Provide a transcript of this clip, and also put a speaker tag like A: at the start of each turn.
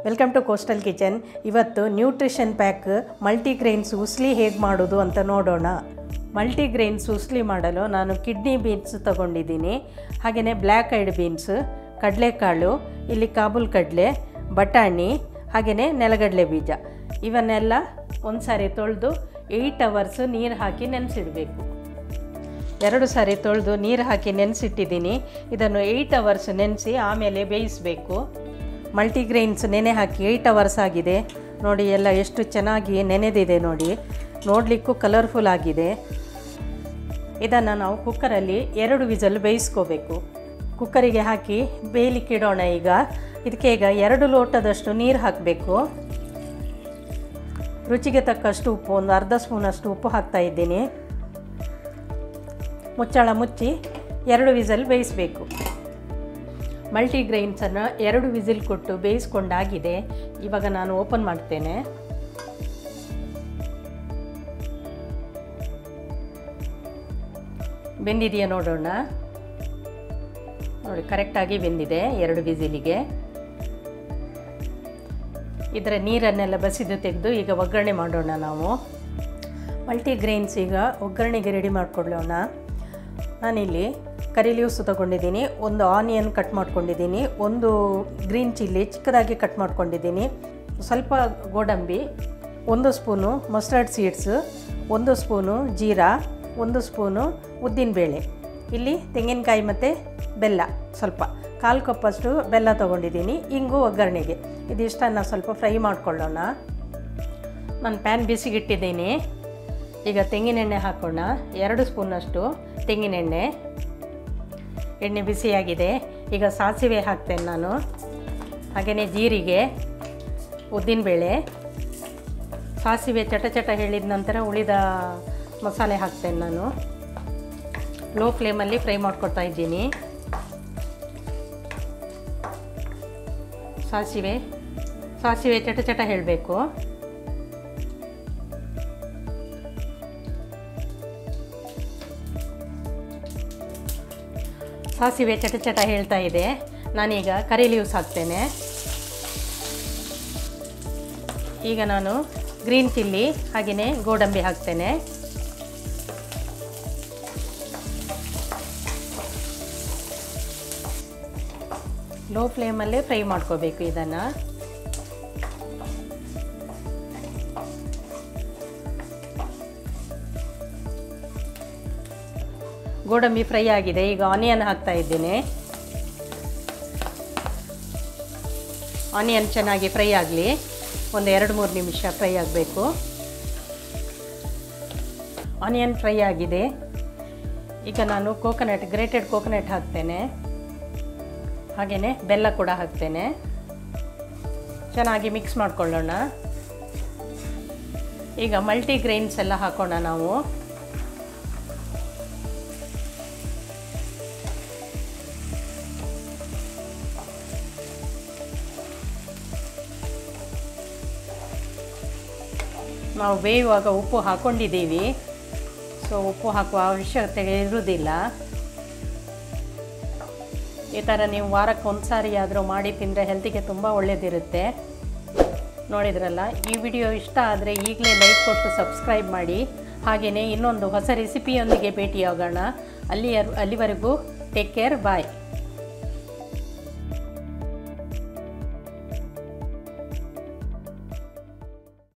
A: welcome to coastal kitchen ಇವತ್ತು nutrition pack multigrains usli ಹೇಗೆ ಮಾಡೋದು ಅಂತ ನೋಡೋಣ ಮಲ್ಟಿಗ್ರೈನ್ಸ್ ಉಸ್ಲಿ ಮಾಡಲು ನಾನು ಕಿಡ್ನಿ ಬೀನ್ಸ್ ತಗೊಂಡಿದ್ದೀನಿ ಹಾಗೆಯೇ ಬ್ಲ್ಯಾಕ್ ಐಡ್ ಬೀನ್ಸ್ ಕಡಲೆಕಾಳು ಇಲ್ಲಿ ಕಾಬೂಲ್ ಕಡಲೆ ಬಟಾಣಿ ಹಾಗೆಯೇ ನೆಲಗಡಲೆ ಬೀಜ ಇವನ್ನೆಲ್ಲ ಒಂದು ಸಾರಿ ತೊಳೆದು ಏಯ್ಟ್ ಅವರ್ಸ್ ನೀರು ಹಾಕಿ ನೆನೆಸಿಡಬೇಕು ಎರಡು ಸಾರಿ ತೊಳೆದು ನೀರು ಹಾಕಿ ನೆನೆಸಿಟ್ಟಿದ್ದೀನಿ ಇದನ್ನು ಏಯ್ಟ್ ಅವರ್ಸ್ ನೆನೆಸಿ ಆಮೇಲೆ ಬೇಯಿಸಬೇಕು ಮಲ್ಟಿಗ್ರೈನ್ಸ್ ನೆನೆ ಹಾಕಿ ಏಯ್ಟ್ ಅವರ್ಸ್ ಆಗಿದೆ ನೋಡಿ ಎಲ್ಲ ಎಷ್ಟು ಚೆನ್ನಾಗಿ ನೆನೆದಿದೆ ನೋಡಿ ನೋಡಲಿಕ್ಕೂ ಕಲರ್ಫುಲ್ ಆಗಿದೆ ಇದನ್ನು ನಾವು ಕುಕ್ಕರಲ್ಲಿ ಎರಡು ವಿಸಲ್ ಬೇಯಿಸ್ಕೋಬೇಕು ಕುಕ್ಕರಿಗೆ ಹಾಕಿ ಬೇಯಲಿಕ್ಕೆ ಇಡೋಣ ಈಗ ಇದಕ್ಕೆ ಈಗ ಎರಡು ಲೋಟದಷ್ಟು ನೀರು ಹಾಕಬೇಕು ರುಚಿಗೆ ತಕ್ಕಷ್ಟು ಉಪ್ಪು ಒಂದು ಅರ್ಧ ಸ್ಪೂನಷ್ಟು ಉಪ್ಪು ಹಾಕ್ತಾ ಇದ್ದೀನಿ ಮುಚ್ಚಳ ಮುಚ್ಚಿ ಎರಡು ವಿಸಲ್ ಬೇಯಿಸಬೇಕು ಮಲ್ಟಿಗ್ರೈನ್ಸನ್ನು ಎರಡು ವಿಸಿಲ್ ಕೊಟ್ಟು ಬೇಯಿಸ್ಕೊಂಡಾಗಿದೆ ಇವಾಗ ನಾನು ಓಪನ್ ಮಾಡ್ತೇನೆ ಬೆಂದಿದೆಯಾ ನೋಡೋಣ ನೋಡಿ ಕರೆಕ್ಟಾಗಿ ಬೆಂದಿದೆ ಎರಡು ವಿಸಿಲಿಗೆ ಇದರ ನೀರನ್ನೆಲ್ಲ ಬಸಿದು ತೆಗೆದು ಈಗ ಒಗ್ಗರಣೆ ಮಾಡೋಣ ನಾವು ಮಲ್ಟಿಗ್ರೈನ್ಸ್ ಈಗ ಒಗ್ಗರಣೆಗೆ ರೆಡಿ ಮಾಡ್ಕೊಳ್ಳೋಣ ನಾನಿಲ್ಲಿ ಕರಿ ಲೀವ್ಸ್ ತೊಗೊಂಡಿದ್ದೀನಿ ಒಂದು ಆನಿಯನ್ ಕಟ್ ಮಾಡ್ಕೊಂಡಿದ್ದೀನಿ ಒಂದು ಗ್ರೀನ್ ಚಿಲ್ಲಿ ಚಿಕ್ಕದಾಗಿ ಕಟ್ ಮಾಡ್ಕೊಂಡಿದ್ದೀನಿ ಸ್ವಲ್ಪ ಗೋಡಂಬಿ ಒಂದು ಸ್ಪೂನು ಮಸ್ಟರ್ಡ್ ಸೀಡ್ಸ್ ಒಂದು ಸ್ಪೂನು ಜೀರಾ ಒಂದು ಸ್ಪೂನು ಉದ್ದಿನಬೇಳೆ ಇಲ್ಲಿ ತೆಂಗಿನಕಾಯಿ ಮತ್ತು ಬೆಲ್ಲ ಸ್ವಲ್ಪ ಕಾಲು ಕಪ್ಪಷ್ಟು ಬೆಲ್ಲ ತೊಗೊಂಡಿದ್ದೀನಿ ಇಂಗು ಒಗ್ಗರಣೆಗೆ ಇದಿಷ್ಟನ್ನು ಸ್ವಲ್ಪ ಫ್ರೈ ಮಾಡ್ಕೊಳ್ಳೋಣ ನಾನು ಪ್ಯಾನ್ ಬಿಸಿಗಿಟ್ಟಿದ್ದೀನಿ ಈಗ ತೆಂಗಿನೆಣ್ಣೆ ಹಾಕೋಣ ಎರಡು ಸ್ಪೂನಷ್ಟು ತೆಂಗಿನೆಣ್ಣೆ ಎಣ್ಣೆ ಬಿಸಿಯಾಗಿದೆ ಈಗ ಸಾಸಿವೆ ಹಾಕ್ತೇನೆ ನಾನು ಹಾಗೆಯೇ ಜೀರಿಗೆ ಉದ್ದಿನಬೇಳೆ ಸಾಸಿವೆ ಚಟ ಚಟ ಹೇಳಿದ ನಂತರ ಉಳಿದ ಮಸಾಲೆ ಹಾಕ್ತೇನೆ ನಾನು ಲೋ ಫ್ಲೇಮಲ್ಲಿ ಫ್ರೈ ಮಾಡ್ಕೊಳ್ತಾ ಇದ್ದೀನಿ ಸಾಸಿವೆ ಸಾಸಿವೆ ಚಟ ಚಟ ಹೇಳಬೇಕು ಸಾಸಿವೆ ಚಟ ಚಟ ಹೇಳ್ತಾ ಇದೆ ನಾನೀಗ ಕರಿ ಲೀವ್ಸ್ ಹಾಕ್ತೇನೆ ಈಗ ನಾನು ಗ್ರೀನ್ ಚಿಲ್ಲಿ ಹಾಗೆಯೇ ಗೋಡಂಬಿ ಹಾಕ್ತೇನೆ ಲೋ ಫ್ಲೇಮಲ್ಲೇ ಫ್ರೈ ಮಾಡ್ಕೋಬೇಕು ಇದನ್ನು ಗೋಡಂಬಿ ಫ್ರೈ ಆಗಿದೆ ಈಗ ಆನಿಯನ್ ಹಾಕ್ತಾ ಇದ್ದೀನಿ ಆನಿಯನ್ ಚೆನ್ನಾಗಿ ಫ್ರೈ ಆಗಲಿ ಒಂದು ಎರಡು ಮೂರು ನಿಮಿಷ ಫ್ರೈ ಆಗಬೇಕು ಆನಿಯನ್ ಫ್ರೈ ಆಗಿದೆ ಈಗ ನಾನು ಕೋಕೋನಟ್ ಗ್ರೇಟೆಡ್ ಕೋಕೋನಟ್ ಹಾಕ್ತೇನೆ ಹಾಗೆಯೇ ಬೆಲ್ಲ ಕೂಡ ಹಾಕ್ತೇನೆ ಚೆನ್ನಾಗಿ ಮಿಕ್ಸ್ ಮಾಡ್ಕೊಳ್ಳೋಣ ಈಗ ಮಲ್ಟಿಗ್ರೈನ್ಸ್ ಎಲ್ಲ ಹಾಕೋಣ ನಾವು ನಾವು ಬೇಯುವಾಗ ಉಪ್ಪು ಹಾಕ್ಕೊಂಡಿದ್ದೀವಿ ಸೊ ಉಪ್ಪು ಹಾಕುವ ಅವಶ್ಯಕತೆ ಇರುವುದಿಲ್ಲ ಈ ಥರ ನೀವು ವಾರಕ್ಕೆ ಒಂದು ಸಾರಿ ಆದರೂ ಮಾಡಿ ತಿಂದರೆ ಹೆಲ್ತಿಗೆ ತುಂಬ ಒಳ್ಳೆಯದಿರುತ್ತೆ ನೋಡಿದ್ರಲ್ಲ ಈ ವಿಡಿಯೋ ಇಷ್ಟ ಆದರೆ ಈಗಲೇ ಲೈಕ್ ಕೊಟ್ಟು ಸಬ್ಸ್ಕ್ರೈಬ್ ಮಾಡಿ ಹಾಗೆಯೇ ಇನ್ನೊಂದು ಹೊಸ ರೆಸಿಪಿಯೊಂದಿಗೆ ಭೇಟಿಯಾಗೋಣ ಅಲ್ಲಿ ಅಲ್ಲಿವರೆಗೂ ಟೇಕ್ ಕೇರ್ ಬಾಯ್